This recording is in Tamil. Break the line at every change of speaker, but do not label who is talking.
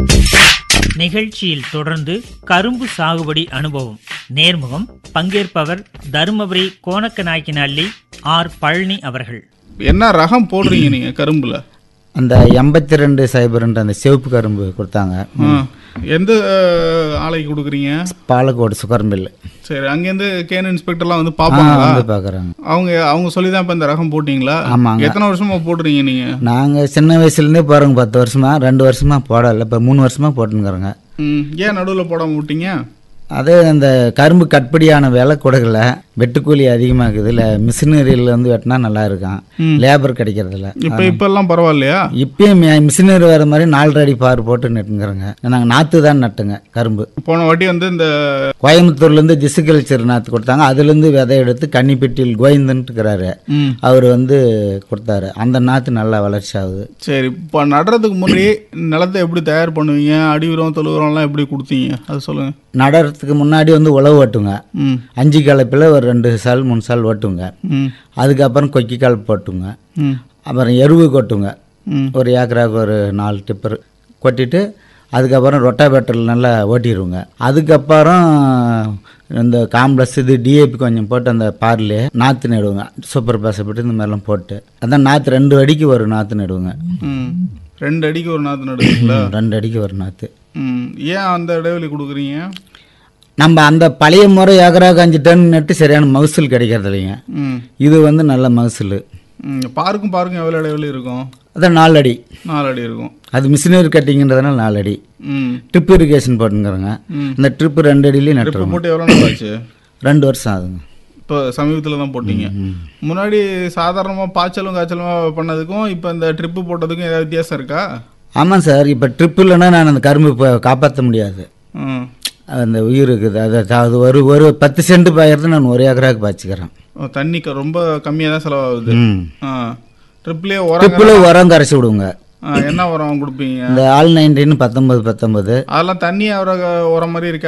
நிகழ்ச்சியில் தொடர்ந்து கரும்பு சாகுபடி அனுபவம் நேர்முகம் பங்கேற்பவர் தருமபுரி கோணக்கநாயக்கினள்ளி ஆர் பழனி அவர்கள்
என்ன ரகம் போடுறீங்க நீங்க கரும்புல
அந்த எண்பத்தி ரெண்டு சைபர்ன்ற அந்த சிவப்பு கரும்பு கொடுத்தாங்க
ஆ. எந்த அஹ், ஆலைக்கு கொடுக்குறீங்க
பாலக்கோடு சுகர் மில்
சரி அங்கேருந்து கேன் இன்ஸ்பெக்டர்லாம் வந்து பார்ப்பாங்களா
வந்து பார்க்குறாங்க
அவங்க அவங்க சொல்லி தான் இப்போ இந்த ரகம் போட்டீங்களா
ஆமாங்க.
எத்தனை வருஷமா போடுறீங்க நீங்க
நாங்கள் சின்ன வயசுலேருந்தே போகிறோங்க பத்து வருஷமா ரெண்டு வருஷமா போடலை இப்போ மூணு வருஷமா போட்டுங்கிறோங்க
ம், ஏன் நடுவில் போடாம விட்டீங்க
அதே அந்த கரும்பு கட்படியான விலை கொடுக்கல வெட்டுக்கூலி அதிகமாக இருக்குது இல்லை மிஷினரியில் வந்து வெட்டினா நல்லா இருக்கும் லேபர் கிடைக்கிறதில்ல
இப்போ இப்பெல்லாம் பரவாயில்லையா
இப்பயும் மிஷினரி வர மாதிரி நாலரை அடி பார் போட்டு நட்டுங்கிறோங்க நாங்கள் நாற்று தான் நட்டுங்க கரும்பு
போன வாட்டி வந்து இந்த
கோயம்புத்தூர்லேருந்து ஜிசுகல்ச்சர் நாற்று கொடுத்தாங்க அதுலேருந்து விதை எடுத்து கன்னிப்பெட்டியில் கோவிந்தன்ட்டுக்கிறாரு
ம்,
அவர் வந்து கொடுத்தாரு அந்த நாற்று நல்லா வளர்ச்சி ஆகுது
சரி இப்போ நடுறதுக்கு முன்னாடி நிலத்தை எப்படி தயார் பண்ணுவீங்க அடி உரம் தொழு உரம்லாம் எப்படி கொடுத்தீங்க அது சொல்லுங்க
நடறதுக்கு முன்னாடி வந்து உழவு ஓட்டுங்க
ம்
அஞ்சு கலப்பில் ஒரு ரெண்டு சால் மூணு சால் ஓட்டுங்க
ம்
அதுக்கப்புறம் கொக்கி கலப்பு போட்டுங்க
ம்
அப்புறம் எருவு கொட்டுங்க
ம்
ஒரு ஏக்கராவுக்கு ஒரு நாலு டிப்பர் கொட்டிட்டு அதுக்கப்புறம் ரொட்டாவேட்டரில் நல்லா ஓட்டிடுவோங்க அதுக்கப்புறம் இந்த காம்ப்ளெக்ஸ் இது டிஏபி கொஞ்சம் போட்டு அந்த பார்லே நாற்று நடுவோங்க சூப்பர் பாசப்பட்டு இந்த மாதிரிலாம் போட்டு அதான் நாற்று ரெண்டு அடிக்கு ஒரு நாற்று நடுவோங்க
ம் ரெண்டு அடிக்கு ஒரு நாற்று நடுவீங்களா
ரெண்டு அடிக்கு ஒரு நாற்று
ம் ஏன் அந்த இடைவெளி கொடுக்குறீங்க
நம்ம அந்த பழைய முறை ஏக்கராவுக்கு அஞ்சு டன் நட்டு சரியான மகசூல் கிடைக்கிறது இல்லைங்க
ம்
இது வந்து நல்ல மகசூல்
ம் பார்க்கும் பார்க்கும் எவ்வளோ இடைவெளி இருக்கும்
அதான் நாலு அடி
நாலு அடி இருக்கும்
அது மிஷினரி கட்டிங்கன்றதுனால நாலு அடி
ம்
ட்ரிப் இரிகேஷன் போட்டுங்கிறோங்க
ம்.
இந்த ட்ரிப்பு ரெண்டு அடியிலையும்
இப்போ
நட்டுருவோம்
போட்டு எவ்வளோ நாள் ஆச்சு
ரெண்டு வருஷம் ஆகுதுங்க
இப்போ சமீபத்தில் தான் போட்டீங்க முன்னாடி சாதாரணமாக பாய்ச்சலும் காய்ச்சலும் பண்ணதுக்கும் இப்போ இந்த ட்ரிப்பு போட்டதுக்கும் ஏதாவது வித்தியாசம் இருக்கா
ஆமாம் சார் இப்போ ட்ரிப் இல்லைன்னா நான் அந்த கரும்பு இப்போ காப்பாற்ற முடியாது
ம்
அந்த உயிர் இருக்குது அது அது ஒரு ஒரு பத்து சென்ட் பாயிரத்து நான் ஒரு ஏக்கராவுக்கு பாய்ச்சிக்கிறேன்
ஓ, தண்ணி க- ரொம்ப கம்மியாக தான் செலவாகுது
ம்
ஆ ட்ரிப்லேயே உரம்
ட்ரிப்பில் உரம் கரைச்சி விடுங்க
ஆ, என்ன உரம் கொடுப்பீங்க
இந்த ஆல் நைன்டீன் பத்தொம்பது பத்தொம்பது
அதெல்லாம் தண்ணி அவர உரம் மாதிரி இருக்கா